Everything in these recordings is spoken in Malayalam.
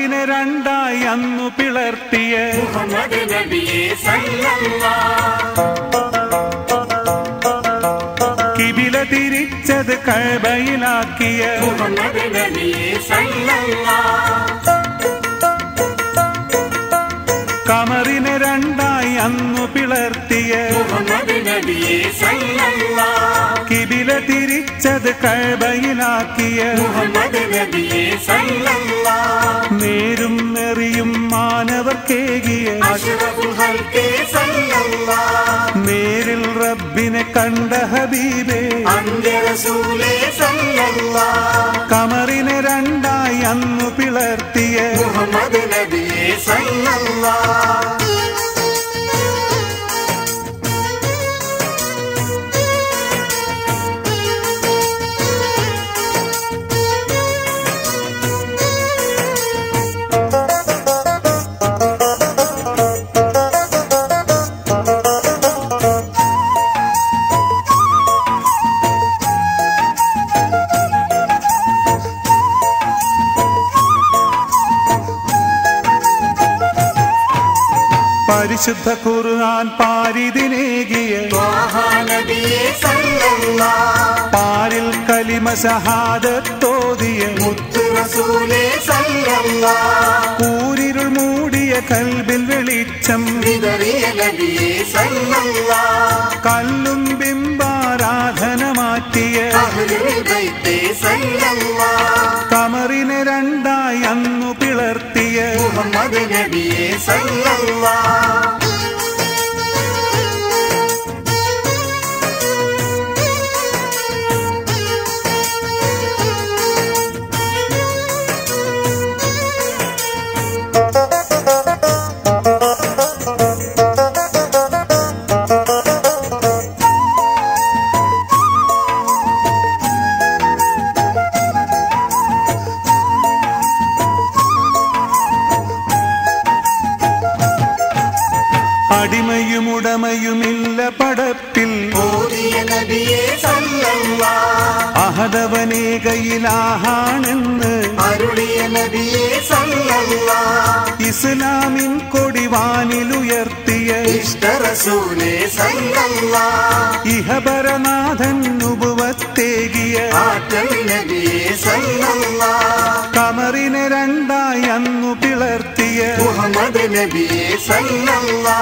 കമറിനെ രണ്ടായി അന്നു പിളർത്തിയ മുഹമ്മദ് നബിയെ സല്ലല്ലാ കിബില തിരിച്ചത് കഴബയിലാക്കിയ മുഹമ്മദ് നബിയെ സല്ലല്ലാ കമറിനെ രണ്ടായി അന്നു പിളർത്തിയ മുഹമ്മദ് നബിയെ സല്ലല്ലാ കിബില തിരിച്ചത് കഴബയിലാക്കിയ മുഹമ്മദ് നബിയെ സല്ലല്ലാ നേരും നെറിയും മാനവർക്കേകിയ അഷ്റഫുൽ ഹൽഖേ സല്ലല്ലാ നേരിൽ റബ്ബിനെ കണ്ട ഹബീബേ അന്ത്യ റസൂലേ സല്ലല്ലാ കമറിനെ രണ്ടായി അന്നു പിളർത്തിയ മുഹമ്മദ് നബിയെ സല്ലല്ലാ പരിശുദ്ധ ഖുർആൻ പാരിതിനേകിയ ത്വാഹ നബിയെ സല്ലല്ലാ പാരിൽ കലിമ ഷഹാദത്തോതിയ മുത്ത് റസൂലേ സല്ലല്ലാ കൂരിരുൾ മൂടിയ കൽബിൽ വെളിച്ചം വിതറിയ നബിയെ സല്ലല്ലാ കല്ലും ബിംബാരാധന മാറ്റിയ അഹ്ലുൽ ബൈത്തേ സല്ലല്ലാ കമറിനെ രണ്ടായി അന്നു പിളർത്തിയ മുഹമ്മദ് നബിയെ സല്ലല്ലാ അടിമയും ഉടമയുമില്ല പടപ്പിൽ ഓതിയ നബിയെ സല്ലല്ലാ അഹദവനേകയിലാഹാണെന്ന് അരുളിയ നബിയെ സല്ലല്ലാ ഇസ്ലാമിൻ കൊടിവാനിലുയർത്തിയ ഇഷ്ട റസൂലേ സല്ലല്ലാ ഇഹപരനാഥൻ ഉപവത്തേകിയ ആറ്റൽ നബിയെ സല്ലല്ലാ കമറിനെ രണ്ടായി അന്നു പിളർത്തിയ മുഹമ്മദ് നബിയെ സല്ലല്ലാ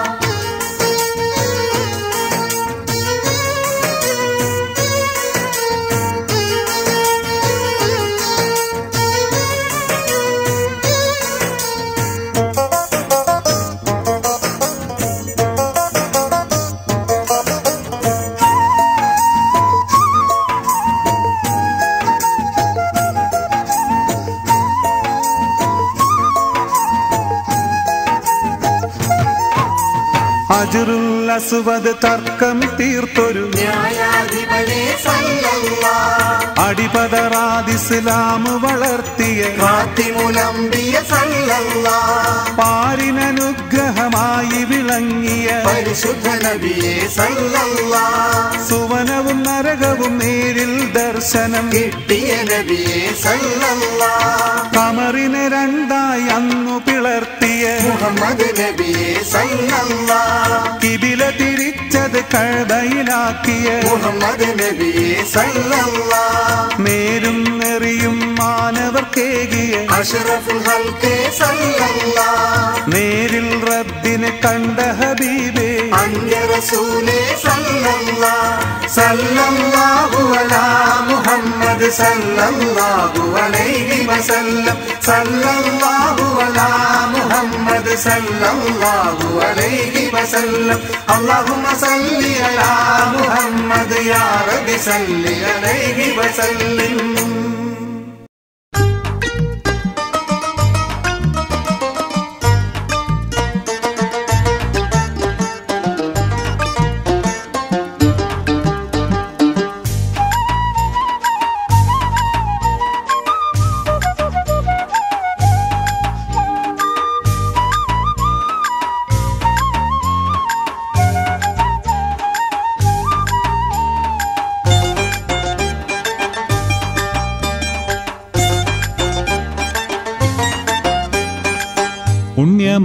അജുറുൽ അസുവത് തർക്കം തീർത്തൊരു ന്യായാധിപനെ സല്ലല്ലാ അടിപതറാദിസ്ലാം വളർത്തിയ ഫാത്തിമുലംബിയ സല്ലല്ലാ പാരിനനുഗ്രഹമായി വിളങ്ങിയ പരിശുദ്ധ നബിയെ സല്ലല്ലാ സുവനവും നരകവും നേരിൽ ദർശനം കിട്ടിയ നബിയെ സല്ലല്ലാ കമറിനെ രണ്ടായി അന്നു പിളർത്തിയ മുഹമ്മദ് നബിയെ സല്ലല്ലാ കിബില തിരിച്ചത് കഴബയിലാക്കിയ മുഹമ്മദ് നബിയെ സല്ലല്ലാ നേരും നെറിയും മാനവർക്കേകിയ അഷ്റഫുൽ ഹൽഖേ സല്ലല്ലാ നേരിൽ റബ്ബിനെ കണ്ട ഹബീബേ അന്ത്യ റസൂലേ സല്ലല്ലാ സല്ലല്ലാഹു അലാ മുഹമ്മദ് സല്ലല്ലാഹു അലൈഹി വസല്ലം സല്ലല്ലാഹു അലാ മുഹമ്മദ് സല്ലല്ലാഹു അലൈഹി വസല്ലം അല്ലാഹുമ്മ സല്ലി അലാ മുഹമ്മദ് യാ റബ്ബി സല്ലി അലൈഹി വസല്ലം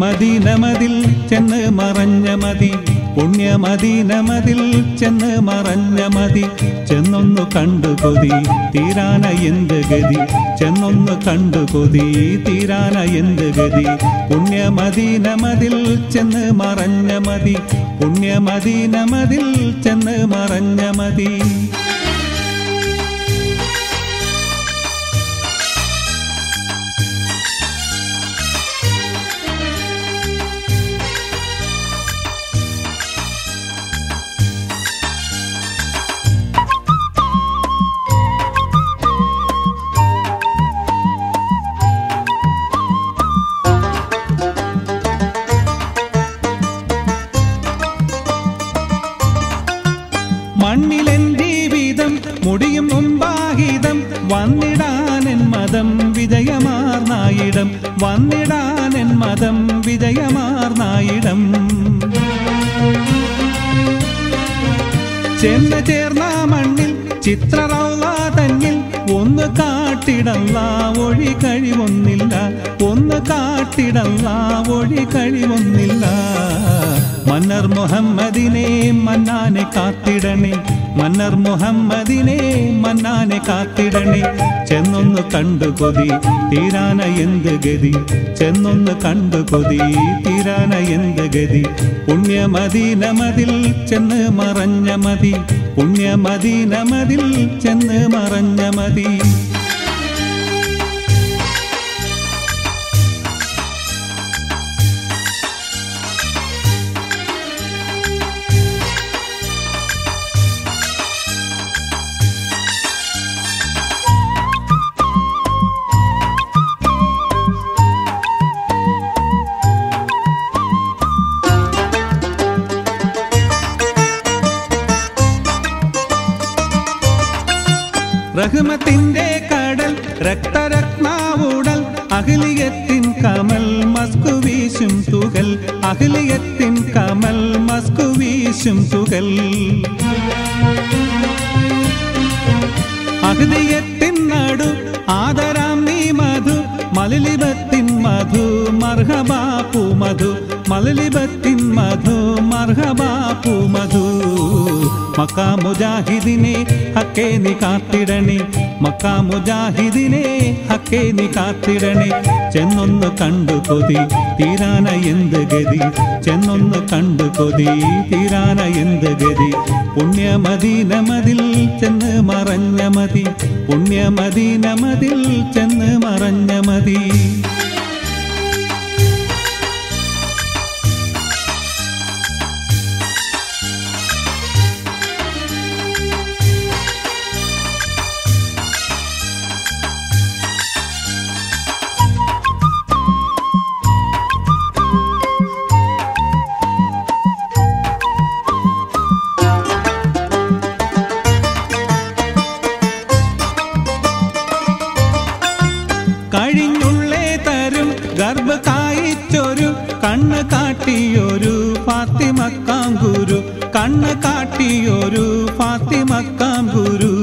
പുണ്യമദീനമതിൽ ചെന്ന് മറഞ്ഞ മതി പുണ്യമദീനമതിൽ ചെന്ന് മറഞ്ഞ മതി ചെന്നൊന്നു കണ്ടു കൊതി തീരാന എന്ത് ഗതി ചെന്നൊന്നു കണ്ടു കൊതി തീരാന എന്ത് ഗതി പുണ്യമദീനമതിൽ ചെന്ന് മറഞ്ഞ മതി പുണ്യമദീനമതിൽ ചെന്ന് മറഞ്ഞ മതി മണ്ണിലെൻ ജീവിതം മുടിയും മുമ്പാഹിതം വന്നിടാനെൻ മതം വിജയമാർന്നായിടം വന്നിടാനെൻ മതം വിജയമാർന്നായിടം ചെന്ന് ചേർന്ന മണ്ണിൽ ചിത്രറൗള തന്നിൽ ഒന്ന് കാട്ടിടല്ല ഒഴി കഴിവൊന്നില്ല ഒന്ന് കാട്ടിടല്ല ഒഴി കഴിവൊന്നില്ല മന്നർ മുഹമ്മദിനെ മന്നാനെ കാത്തിടണേ മന്നർ മുഹമ്മദിനെ മന്നാനെ കാത്തിടണേ ചെന്നൊന്ന് കണ്ടു കൊതി തീരാന എന്ത് ഗതി ചെന്നൊന്ന് കണ്ടു കൊതി തീരാന എന്ത് ഗതി പുണ്യമദീനമതിൽ ചെന്ന് മറഞ്ഞ മതി പുണ്യമദീനമതിൽ ചെന്ന് മറഞ്ഞ മതി റഹ്മത്തിന്റെ കടൽ രക്തരത്നാവുടൽ അഖിലിയത്തിൻ കമൽ മസ്കു വീശും തുകൽ അഖിലിയത്തിൻ കമൽ മസ്കു വീശും തുകൽ അഹ്ദിയത്തിൻ നടു ആദരാം നീ മധു മലലിബത്തിൻ മധു മർഹബാപ്പു മധു മലലിബത്തിൻ മധു മർഹബാപ്പു മധു മക്കാ മുജാഹിദിനെ ഹക്കേ നീ കാത്തിടണേ മക്കാ മുജാഹിദിനെ ഹക്കേ നീ കാത്തിടണേ ചെന്നൊന്ന് കണ്ടു കൊതി തീരാന എന്ത് ഗതി ചെന്നൊന്ന് കണ്ടു കൊതി തീരാന എന്ത് ഗതി പുണ്യമദീനമതിൽ ചെന്ന് മറഞ്ഞ മതി പുണ്യമദീനമതിൽ ചെന്ന് മറഞ്ഞ മതി കഴിഞ്ഞുള്ളേ തരും ഗർഭ കായിച്ചൊരു കണ്ണ് കാട്ടിയൊരു ഫാത്തിമക്കാം ഗുരു കണ്ണ് കാട്ടിയൊരു ഫാത്തിമക്കാം ഗുരു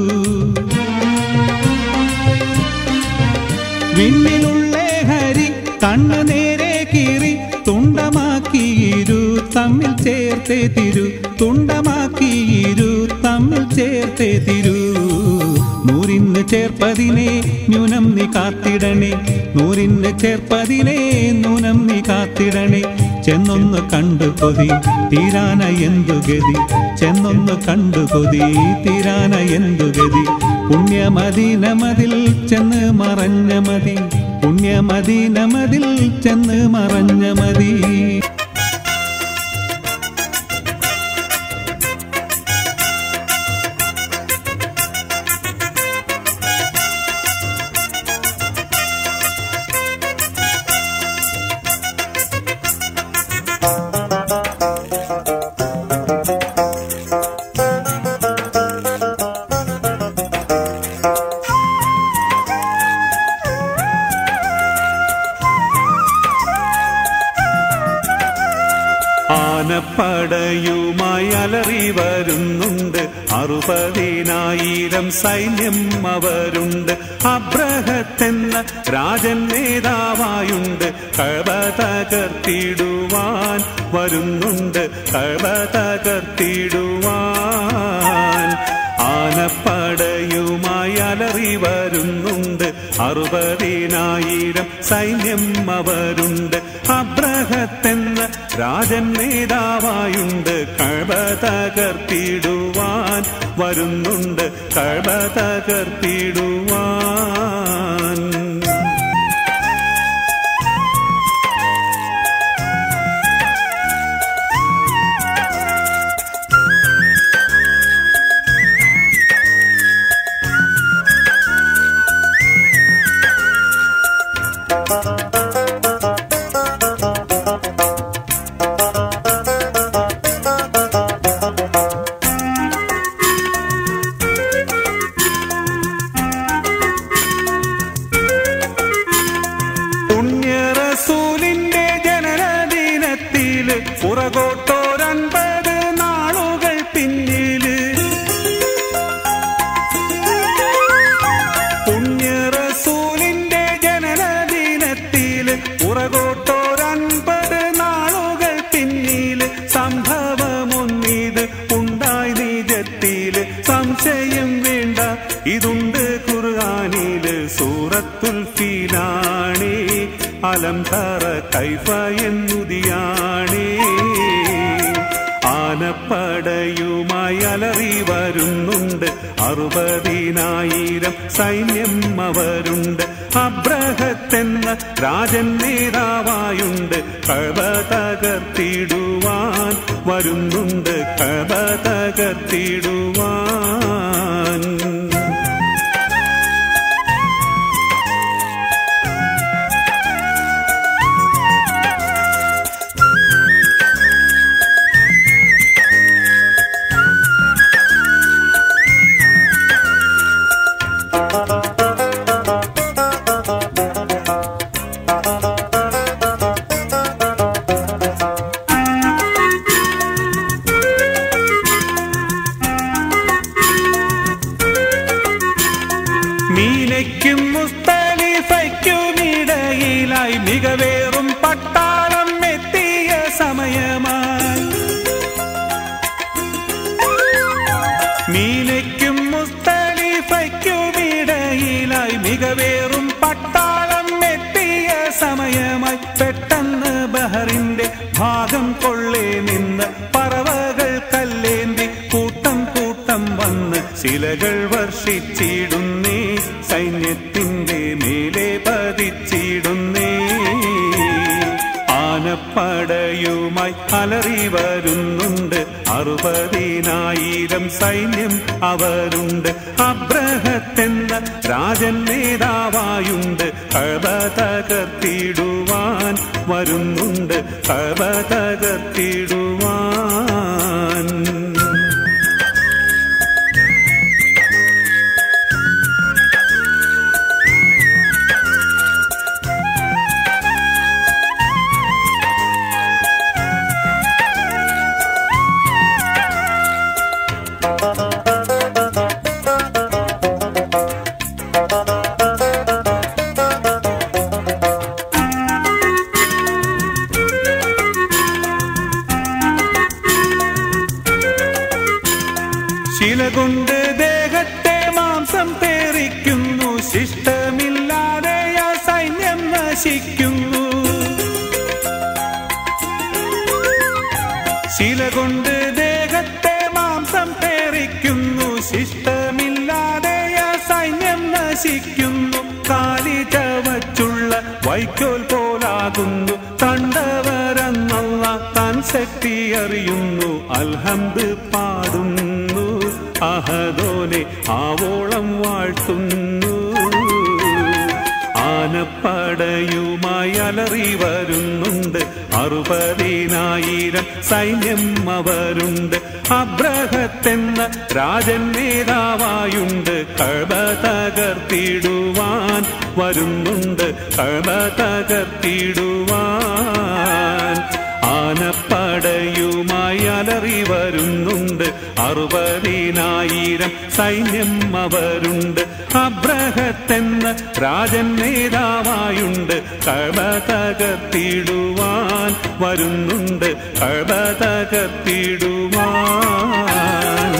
വിണ്ണിലുള്ളേ ഹരി കണ്ണ് നേരെ കീറി തുണ്ടമാക്കിയിരു തമ്മിൽ ചേർത്തേ തിരു തുണ്ടമാക്കിയിരു തമ്മിൽ ചേർത്തേ തിരു നൂറിന് ചേർപ്പതിനെ ന്യൂനം നീ കാത്തിടണേ നൂറിന് ചേർപ്പതിനെ നൂനം നീ കാത്തിടണേ ചെന്നൊന്ന് കണ്ടു കൊതി തീരാന എന്തു ഗതി ചെന്നൊന്ന് കണ്ടു കൊതി തീരാന എന്തു ഗതി പുണ്യമദീനമതിൽ ചെന്ന് മറഞ്ഞ മതി പുണ്യമദീനമതിൽ ചെന്ന് മറഞ്ഞ മതി ആനപ്പടയുമായി അലറി വരുന്നുണ്ട് അറുപതിനായിരം സൈന്യം അവരുണ്ട് അബ്രഹത്തെന്ന രാജൻ നേതാവായുണ്ട് കഴവ തകർത്തിടുവാൻ വരുന്നുണ്ട് കഴവ തകർത്തിടുവാൻ ആനപ്പടയുമായി അലറി വരുന്നുണ്ട് അറുപതിനായിരം സൈന്യം അവരുണ്ട് അബ്രഹത്തെന്ന രാജൻ നേതാവായുണ്ട് കഴവ തകർത്തിടുവാൻ വരുന്നുണ്ട് കഴവ തകർത്തിടുവാൻ പുണ്യറസൂലിന്റെ ജനനദിനത്തില് പുറകോട്ടോരൻപത് നാളുകൾ പിന്നില് പുണ്യറസൂലിന്റെ ജനനദിനത്തില് പുറകോട്ടോരൻപത് നാളുകൾ പിന്നില് സംഭവമൊന്നിത് ഉണ്ടായി നിജത്തില് സംശയം വേണ്ട ഇതുണ്ട് ഖുർആാനില് സൂറത്തുൽ ഫീലാണേ അലം തറ കൈഫ എന്നുതിയാണേ ആനപ്പടയുമായി അലറി വരുന്നുണ്ട് അറുപതിനായിരം സൈന്യം അവരുണ്ട് അബ്രഹത്തെന്ന രാജൻ നേതാവായുണ്ട് കഴവ തകർത്തിടുവാൻ വരുന്നുണ്ട് കഴവ തകർത്തിടുവാൻ മീനയ്ക്കും മുസ്തലിഫയ്ക്കുമിടയിലായി മികവേറും പട്ടാളം എത്തിയ സമയമായി മീനയ്ക്കും മുസ്തലിഫയ്ക്കുമിടയിലായി മികവേറും പട്ടാളം എത്തിയ സമയമായി പെട്ടെന്ന് ബഹറിന്റെ ഭാഗം കൊള്ളേ നിന്ന് പറവകൾ കല്ലേന്തി കൂട്ടം കൂട്ടം വന്ന് ശിലകൾ വർഷിച്ചിടുന്നേ സൈന്യത്തിന്റെ മേലെ പതിച്ചിടുന്നേ ആനപ്പടയുമായി അലറി വരുന്നുണ്ട് അറുപതിനായിരം സൈന്യം അവരുണ്ട് അബ്രഹത്തെന്ന രാജൻ നേതാവായുണ്ട് കഴവ തകർത്തിടുവാൻ വരുന്നുണ്ട് കഴവ തകർത്തിടുവാൻ ശില കൊണ്ട് ദേഹത്തെ മാംസം പേറിക്കുന്നു ശിഷ്ടമില്ലാതെ ആ സൈന്യം നശിക്കുന്നു ശില കൊണ്ട് ദേഹത്തെ മാംസം പേറിക്കുന്നു ശിഷ്ടമില്ലാതെ ആ സൈന്യം നശിക്കുന്നു കാലി ചവച്ചുള്ള വൈക്കോൽ പോലാകുന്നു കണ്ടവരെന്നുള്ള താൻ ശക്തി അറിയുന്നു അൽഹംദ് പാടുന്നു അഹദോനെ ആവോളം വാഴ്ത്തുന്നു ആനപ്പടയുമായി അലറി വരുന്നുണ്ട് അറുപതിനായിരം സൈന്യം അവരുണ്ട് അബ്രഹത്തെന്ന രാജൻ നേതാവായുണ്ട് കഴവ തകർത്തിടുവാൻ വരുന്നുണ്ട് കഴവ തകർത്തിടുവാൻ ആനപ്പട പടയുമായി അലറി വരുന്നുണ്ട് അറുപതിനായിരം സൈന്യം അവരുണ്ട് അബ്രഹത്തെന്ന രാജൻ നേതാവായുണ്ട് കഴ തകർത്തിടുവാൻ വരുന്നുണ്ട് കഴ തകർത്തിടുവാൻ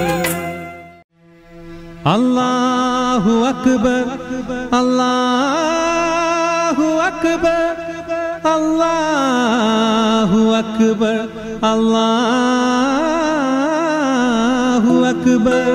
അല്ലാഹു അക്ബർ അല്ലാഹു അക്ബർ അല്ലാഹു അക്ബർ അല്ലാഹു അക്ബർ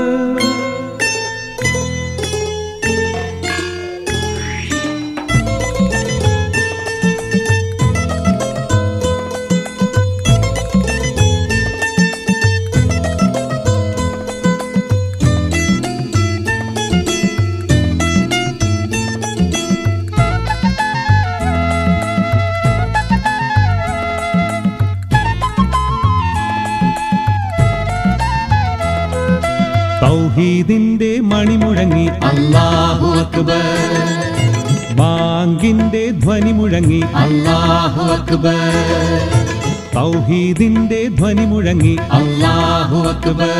തൗഹീദിന്റെ മണിമുഴങ്ങി അല്ലാഹു അക്ബർ ബാങ്കിന്റെ ധ്വനി മുഴങ്ങി അല്ലാഹു അക്ബർ തൗഹീദിന്റെ ധ്വനി മുഴങ്ങി അല്ലാഹു അക്ബർ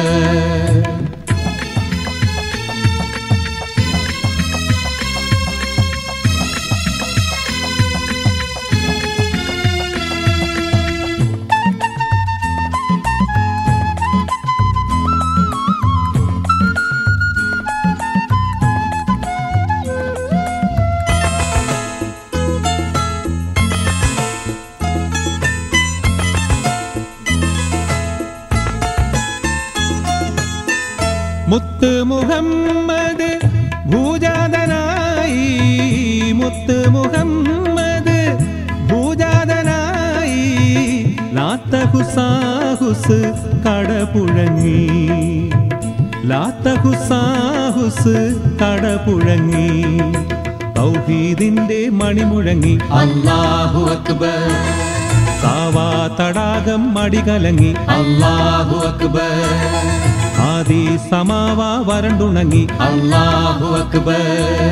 മുത്ത് മുഹമ്മദ് ഭൂജാതനായി മുത്ത് മുഹമ്മദ് ഭൂജാതനായി ലാത്ത ഹുസാഹുസ് കടപുഴങ്ങി ലാത്ത ഹുസാഹുസ് കടപുഴങ്ങി തൗഹീദിന്റെ മണിമുഴങ്ങി അല്ലാഹു അക്ബർ സാവാ തടാകം മടികലങ്ങി അല്ലാഹു അക്ബർ ആദി സമാവ വരണ്ടുണങ്ങി അല്ലാഹു അക്ബർ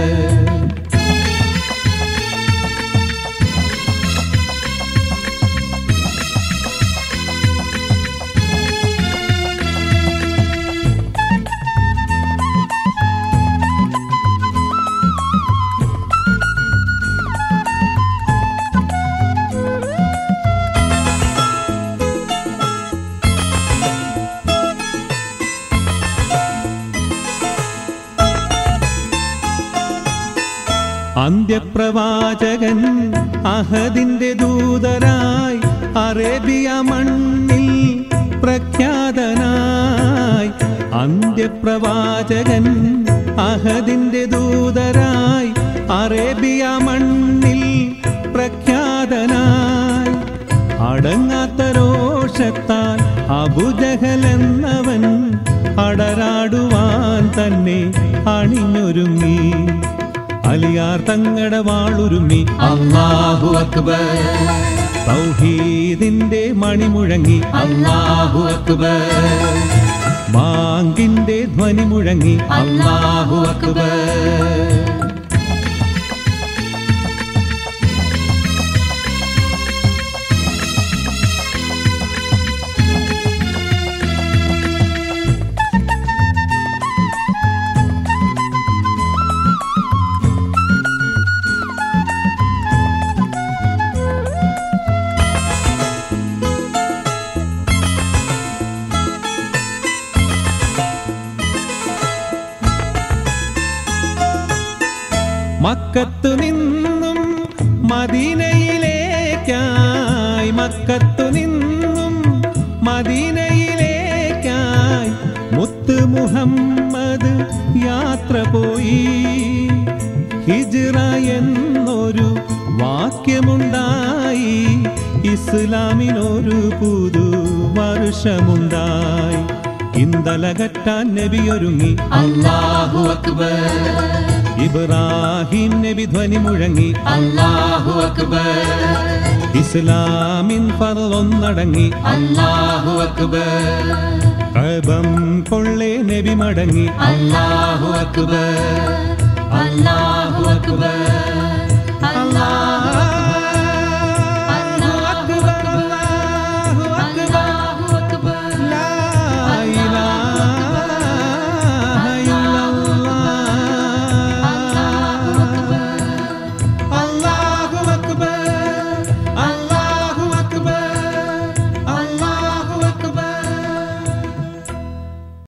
അന്ത്യപ്രവാചകൻ അഹദിന്റെ ദൂതരായി അറേബ്യ മണ്ണിൽ പ്രഖ്യാതനായി അന്ത്യപ്രവാചകൻ അഹദിന്റെ ദൂതരായി അറേബ്യ മണ്ണിൽ പ്രഖ്യാതനായി അടങ്ങാത്ത രോഷത്താൽ അബുജഹൽ എന്നവൻ അടരാടുവാൻ തന്നെ അണിഞ്ഞൊരുങ്ങി അലിയാർ തങ്ങട വാളുരുമ്മി അല്ലാഹു അക്ബർ തൗഹീദിന്റെ മണിമുഴങ്ങി അല്ലാഹു അക്ബർ ബാങ്കിന്റെ ധ്വനി മുഴങ്ങി അല്ലാഹു അക്ബർ മക്കത്തു നിന്നും മദീനയിലേക്കായി മക്കത്തു നിന്നും മദീനയിലേക്കായി മുത്ത് മുഹമ്മദ് യാത്ര പോയി ഹിജ്റ എന്നൊരു വാക്യമുണ്ടായി ഇസ്ലാമിനൊരു പുതു വർഷമുണ്ടായി ഇന്തലകറ്റാൻ നബിയൊരുങ്ങി അല്ലാഹു അക്ബർ ഇബ്രാഹിം നബി ധ്വനി മുഴങ്ങി അല്ലാഹു അക്ബർ ഇസ്ലാമിൻ പറന്നടങ്ങി അല്ലാഹു അക്ബർ കബം കൊള്ളേ നബി മടങ്ങി അല്ലാഹു അക്ബർ അല്ലാഹു അക്ബർ